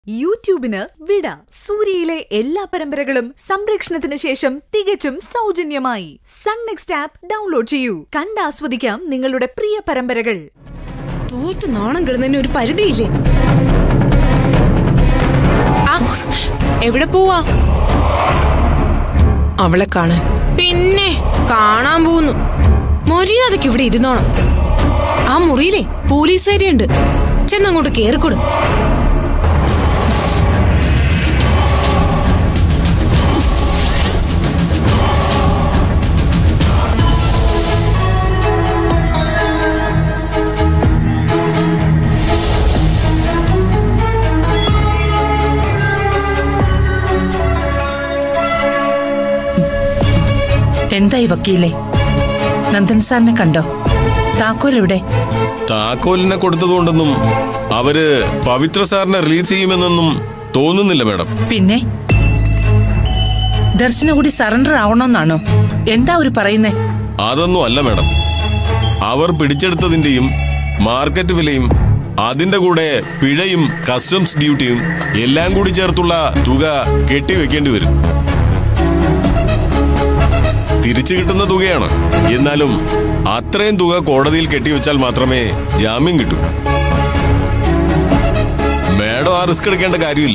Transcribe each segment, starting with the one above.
യൂട്യൂബിന് വിട സൂര്യയിലെ എല്ലാ പരമ്പരകളും സംരക്ഷണത്തിന് ശേഷം തികച്ചും സൗജന്യമായി സൺ നെക്സ്റ്റ് ആപ്പ് ഡൗൺലോഡ് ചെയ്യൂ കണ്ടാസ്വദിക്കാം നിങ്ങളുടെ പ്രിയ പരമ്പരകൾ തോറ്റ് നാണം കിടന്നതിന് ഒരു പരിധിയില്ലേ ആ, എവിടെ പോവാ അവളെ കാണാൻ പിന്നെ കാണാൻ പോകുന്നു മര്യാദക്ക് ഇവിടെ ഇരുന്നോണം ആ മുറിയിലെ പോലീസ് ഏരിയ ഉണ്ട് ചെന്നങ്ങോട്ട് കേറിക്കൊടു എന്തായി വക്കീലെ നന്ദൻ സാറിനെ കണ്ടോ താക്കോൽ എവിടെ താക്കോലിനെ കൊടുത്തതുകൊണ്ടൊന്നും അവര് പവിത്ര സാറിനെ റിലീസ് ചെയ്യുമെന്നൊന്നും തോന്നുന്നില്ല മാഡം പിന്നെ ദർശന കൂടി സറണ്ടർ ആവണമെന്നാണോ എന്താ അവര് പറയുന്നേ അതൊന്നും അല്ല മാഡം അവർ പിടിച്ചെടുത്തതിന്റെയും മാർക്കറ്റ് വിലയും അതിന്റെ കൂടെ പിഴയും കസ്റ്റംസ് ഡ്യൂട്ടിയും എല്ലാം കൂടി ചേർത്തുള്ള തുക കെട്ടിവെക്കേണ്ടി വരും തിരിച്ചു കിട്ടുന്ന തുകയാണ് എന്നാലും അത്രയും തുക കോടതിയിൽ കെട്ടിവെച്ചാൽ മാത്രമേ ജാമ്യം കിട്ടൂ മാഡം ആ റിസ്ക് എടുക്കേണ്ട കാര്യമില്ല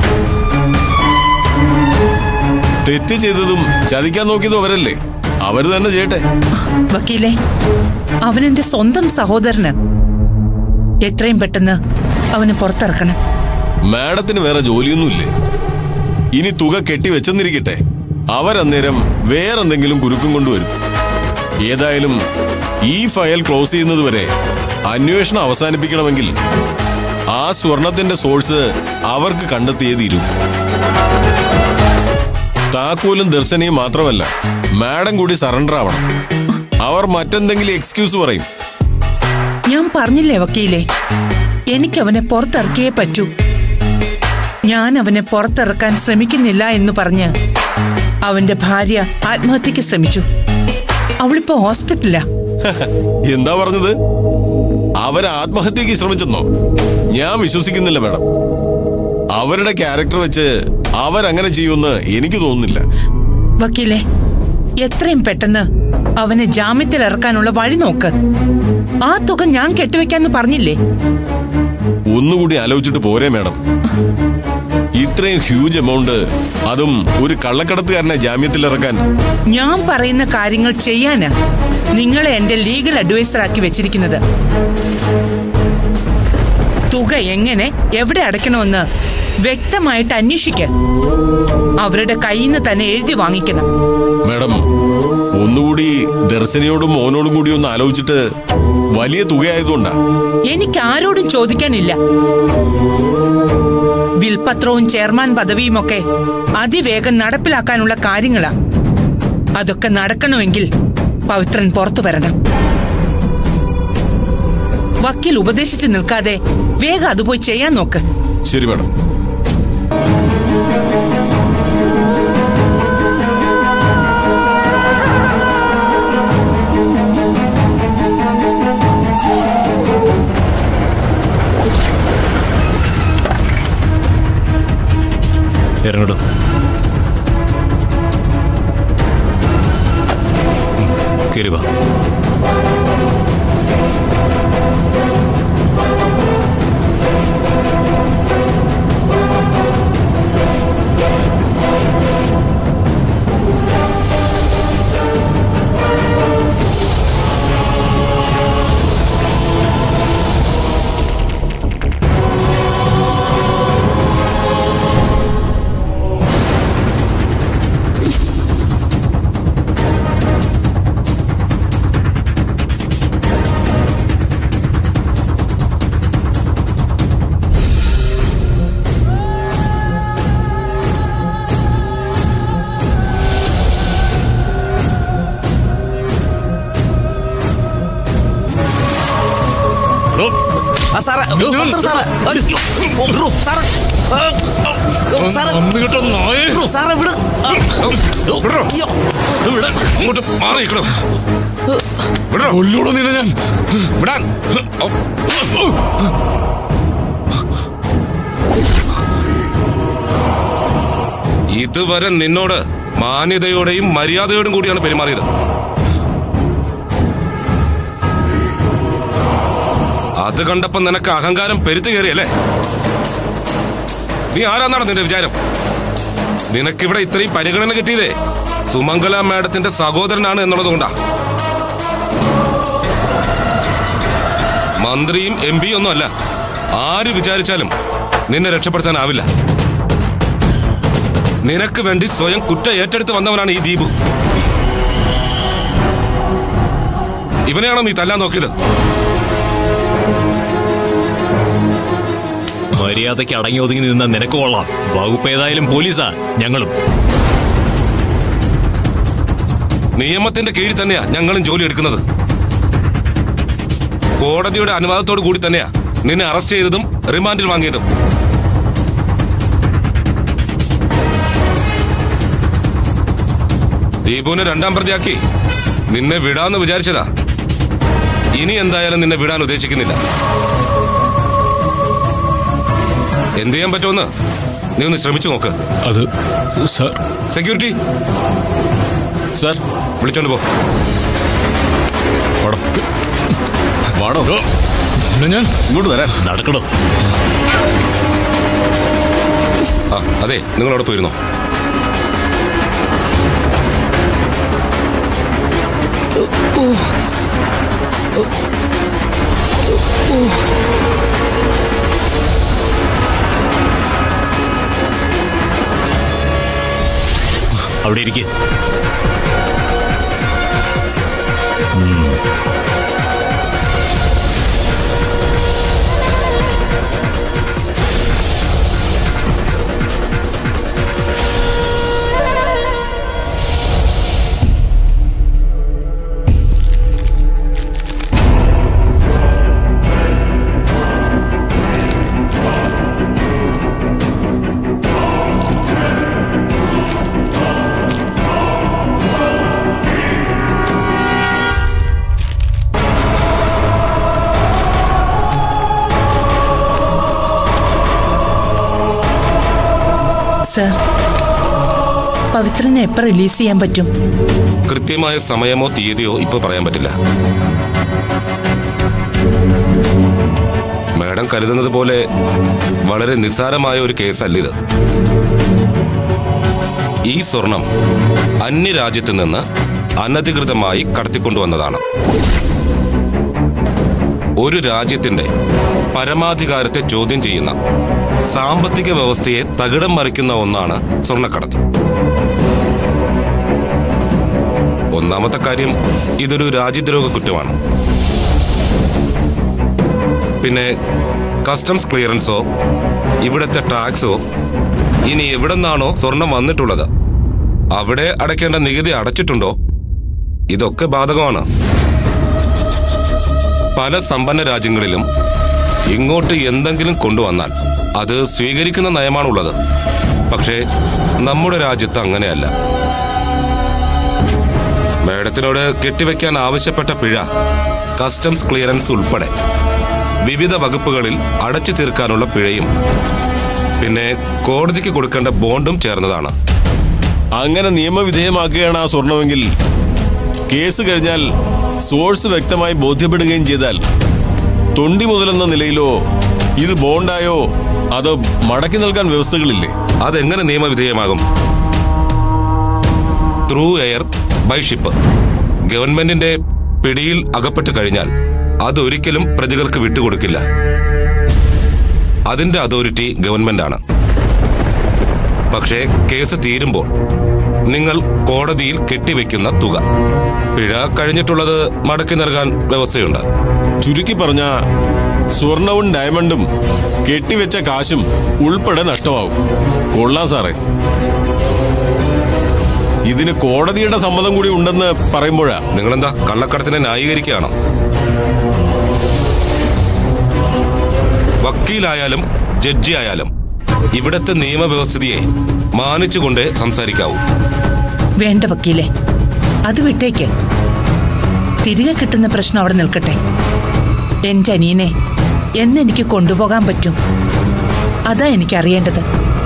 തെറ്റ് ചെയ്തതും ചതിക്കാൻ നോക്കിയതും അവരല്ലേ അവര് തന്നെ ചെയ്യട്ടെ വക്കീലെ അവനെന്റെ സ്വന്തം സഹോദരന് എത്രയും പെട്ടെന്ന് അവന് പുറത്തിറക്കണം മാഡത്തിന് വേറെ ജോലിയൊന്നുമില്ലേ ഇനി തുക കെട്ടിവെച്ചെന്നിരിക്കട്ടെ അവരന്നേരം വേറെന്തെങ്കിലും കുരുക്കും കൊണ്ടുവരും ഏതായാലും ഈ ഫയൽ ക്ലോസ് ചെയ്യുന്നത് വരെ അന്വേഷണം അവസാനിപ്പിക്കണമെങ്കിൽ ആ സ്വർണത്തിന്റെ സോഴ്സ് അവർക്ക് കണ്ടെത്തിയേ തീരൂ താക്കോലും ദർശനയും മാത്രമല്ല മാഡം കൂടി സറണ്ടർ ആവണം അവർ മറ്റെന്തെങ്കിലും എക്സ്ക്യൂസ് പറയും ഞാൻ പറഞ്ഞില്ലേ വക്കീലെ എനിക്ക് അവനെ പുറത്തിറക്കിയേ പറ്റൂ ഞാൻ അവനെ പുറത്തിറക്കാൻ ശ്രമിക്കുന്നില്ല എന്ന് പറഞ്ഞ് അവന്റെ ഭാര്യ ആത്മഹത്യക്ക് ശ്രമിച്ചു അവളിപ്പോ ഹോസ്പിറ്റലിലാ എന്താ പറഞ്ഞത് അവർ ആത്മഹത്യക്ക് ശ്രമിച്ചെന്നോ ഞാൻ വിശ്വസിക്കുന്നില്ല മാഡം അവരുടെ ക്യാരക്ടർ വെച്ച് അവരങ്ങനെ ചെയ്യുമെന്ന് എനിക്ക് തോന്നുന്നില്ല വക്കീലെ എത്രയും പെട്ടെന്ന് അവനെ ജാമ്യത്തിൽ ഇറക്കാനുള്ള വഴി നോക്ക് ആ തുക ഞാൻ കെട്ടിവെക്കാന്ന് പറഞ്ഞില്ലേ ഒന്നുകൂടി ആലോചിച്ചിട്ട് പോരെ മാഡം ഇത്രയും ഹ്യൂജ് എമൗണ്ട് അതും ഒരു കള്ളക്കടത്തുകാരനെ ജാമ്യത്തിൽ ഇറക്കാൻ ഞാൻ പറയുന്ന കാര്യങ്ങൾ ചെയ്യാനാ നിങ്ങളെ എന്റെ ലീഗൽ അഡ്വൈസർ ആക്കി വെച്ചിരിക്കുന്നത് തുക എങ്ങനെ എവിടെ അടയ്ക്കണമെന്ന് വ്യക്തമായിട്ട് അന്വേഷിക്ക അവരുടെ കയ്യിൽ നിന്ന് തന്നെ എഴുതി വാങ്ങിക്കണം മാഡം ഒന്നുകൂടി ദർശനയോടും മോനോടും കൂടി ഒന്ന് ആലോചിച്ചിട്ട് വലിയ തുകയായതുകൊണ്ടാ എനിക്ക് ആരോടും ചോദിക്കാനില്ല വിൽപത്രവും ചെയർമാൻ പദവിയും ഒക്കെ അതിവേഗം നടപ്പിലാക്കാനുള്ള കാര്യങ്ങളാ അതൊക്കെ നടക്കണമെങ്കിൽ പവിത്രൻ പുറത്തു വരണം വക്കീൽ ഉപദേശിച്ച് നിൽക്കാതെ വേഗം അത് പോയി ചെയ്യാൻ നോക്ക് ശരി മാഡം ഇറങ്ങടോ കയറി വാ ആ സാറേ പത്രം സാറേ അയ്യോ, ബ്രോ, സാറേ ആ, ആ, സാറേ ബ്രോ, സാറേ വിട് ആ, അയ്യോ. അങ്ങോട്ട് മാറിയിക്കടോ കൊല്ലൂടോ നിന്നെ ഞാൻ വിടാൻ ഇതുവരെ നിന്നോട് മാന്യതയോടെയും മര്യാദയോടും കൂടിയാണ് പെരുമാറിയത് അത് കണ്ടപ്പോ നിനക്ക് അഹങ്കാരം പെരുത്തു കയറിയല്ലേ നീ ആരാന്നാണ് നിന്റെ വിചാരം നിനക്കിവിടെ ഇത്രയും പരിഗണന കിട്ടിയതേ സുമംഗല മാഡത്തിന്റെ സഹോദരനാണ് എന്നുള്ളത് കൊണ്ടാ മന്ത്രിയും എം പിയും ഒന്നും അല്ല ആര് വിചാരിച്ചാലും നിന്നെ രക്ഷപ്പെടുത്താനാവില്ല നിനക്ക് വേണ്ടി സ്വയം കുറ്റ ഏറ്റെടുത്ത് വന്നവനാണ് ഈ ദീപു ഇവനെയാണോ നീ തല്ലാൻ നോക്കിയത് മര്യാദയ്ക്ക് അടങ്ങി ഒതുങ്ങി നിന്ന നിനക്ക് കൊള്ളാം വകുപ്പ് ഏതായാലും പോലീസാ ഞങ്ങളും നിയമത്തിന്റെ കീഴിൽ തന്നെയാ ഞങ്ങളും ജോലി എടുക്കുന്നത് കോടതിയുടെ അനുവാദത്തോടു കൂടി തന്നെയാ നിന്നെ അറസ്റ്റ് ചെയ്തതും റിമാൻഡിൽ വാങ്ങിയതും ദീപുവിനെ രണ്ടാം പ്രതിയാക്കി നിന്നെ വിടാന്ന് വിചാരിച്ചതാ ഇനി എന്തായാലും നിന്നെ വിടാൻ ഉദ്ദേശിക്കുന്നില്ല എന്ത് ചെയ്യാൻ പറ്റുമെന്ന് നീ ഒന്ന് ശ്രമിച്ചു നോക്ക് അത് സാർ സെക്യൂരിറ്റി സാർ വിളിച്ചോണ്ട് പോ വാടോ വാടോ പിന്നെ ഞാൻ ഇങ്ങോട്ട് വരാൻ നടക്കണോ ആ അതെ നിങ്ങൾ അവിടെ പോയിരുന്നോ അവിടെ ഇരിക്കെ സർ പവിത്രനെ എപ്പോ റിലീസ് ചെയ്യാൻ പറ്റും കൃത്യമായ സമയമോ തീയതിയോ ഇപ്പൊ പറയാൻ പറ്റില്ല മാഡം കരുതുന്നത് പോലെ വളരെ നിസ്സാരമായ ഒരു കേസല്ല ഇത് ഈ സ്വർണം അന്യരാജ്യത്ത് നിന്ന് അനധികൃതമായി കടത്തിക്കൊണ്ടുവന്നതാണ് ഒരു രാജ്യത്തിന്റെ പരമാധികാരത്തെ ചോദ്യം ചെയ്യുന്ന സാമ്പത്തിക വ്യവസ്ഥയെ തകിടം മറിക്കുന്ന ഒന്നാണ് സ്വർണ്ണക്കടത്ത് ഒന്നാമത്തെ കാര്യം ഇതൊരു രാജ്യദ്രോഹ കുറ്റമാണ് പിന്നെ കസ്റ്റംസ് ക്ലിയറൻസോ ഇവിടത്തെ ടാക്സോ ഇനി എവിടെ നിന്നാണോ സ്വർണം വന്നിട്ടുള്ളത് അവിടെ അടയ്ക്കേണ്ട നികുതി അടച്ചിട്ടുണ്ടോ ഇതൊക്കെ ബാധകമാണ് പല സമ്പന്ന രാജ്യങ്ങളിലും ഇങ്ങോട്ട് എന്തെങ്കിലും കൊണ്ടുവന്നാൽ അത് സ്വീകരിക്കുന്ന നയമാണുള്ളത് പക്ഷേ നമ്മുടെ രാജ്യത്ത് അങ്ങനെയല്ല മേഡത്തിനോട് കെട്ടിവെക്കാൻ ആവശ്യപ്പെട്ട പിഴ കസ്റ്റംസ് ക്ലിയറൻസ് ഉൾപ്പെടെ വിവിധ വകുപ്പുകളിൽ അടച്ചു തീർക്കാനുള്ള പിഴയും പിന്നെ കോടതിക്ക് കൊടുക്കേണ്ട ബോണ്ടും ചേർന്നതാണ് അങ്ങനെ നിയമവിധേയമാക്കുകയാണ് ആ സ്വർണമെങ്കിൽ കേസ് കഴിഞ്ഞാൽ സോഴ്സ് വ്യക്തമായി ബോധ്യപ്പെടുകയും ചെയ്താൽ തൊണ്ടി മുതലെന്ന നിലയിലോ ഇത് ബോണ്ടായോ അതോ മടക്കി നൽകാൻ വ്യവസ്ഥകളില്ലേ അതെങ്ങനെ നിയമവിധേയമാകും ത്രൂ എയർ ബൈ ഷിപ്പ് ഗവൺമെന്റിന്റെ പിടിയിൽ അകപ്പെട്ട് കഴിഞ്ഞാൽ അതൊരിക്കലും പ്രതികൾക്ക് വിട്ടുകൊടുക്കില്ല അതിന്റെ അതോറിറ്റി ഗവൺമെന്റാണ് പക്ഷേ കേസ് തീരുമ്പോൾ നിങ്ങൾ കോടതിയിൽ കെട്ടിവെക്കുന്ന തുക പിഴ കഴിഞ്ഞിട്ടുള്ളത് മടക്കി നൽകാൻ വ്യവസ്ഥയുണ്ട് ചുരുക്കി പറഞ്ഞ സ്വർണവും ഡയമണ്ടും കെട്ടിവെച്ച കാശും ഉൾപ്പെടെ നഷ്ടമാവും കൊള്ളാം സാറേ ഇതിന് കോടതിയുടെ സമ്മതം കൂടി ഉണ്ടെന്ന് പറയുമ്പോഴാ നിങ്ങളെന്താ കള്ളക്കടത്തിനെ ന്യായീകരിക്കുകയാണോ വക്കീലായാലും ജഡ്ജി ആയാലും ഇവിടത്തെ നിയമവ്യവസ്ഥിതിയെ മാനിച്ചുകൊണ്ടേ സംസാരിക്കാവൂ വേണ്ട വക്കീലെ അത് വിട്ടേക്ക് തിരികെ കിട്ടുന്ന പ്രശ്നം അവിടെ നിൽക്കട്ടെ എന്റെ അനിയനെ എന്നെനിക്ക് കൊണ്ടുപോകാൻ പറ്റും അതാ എനിക്കറിയേണ്ടത്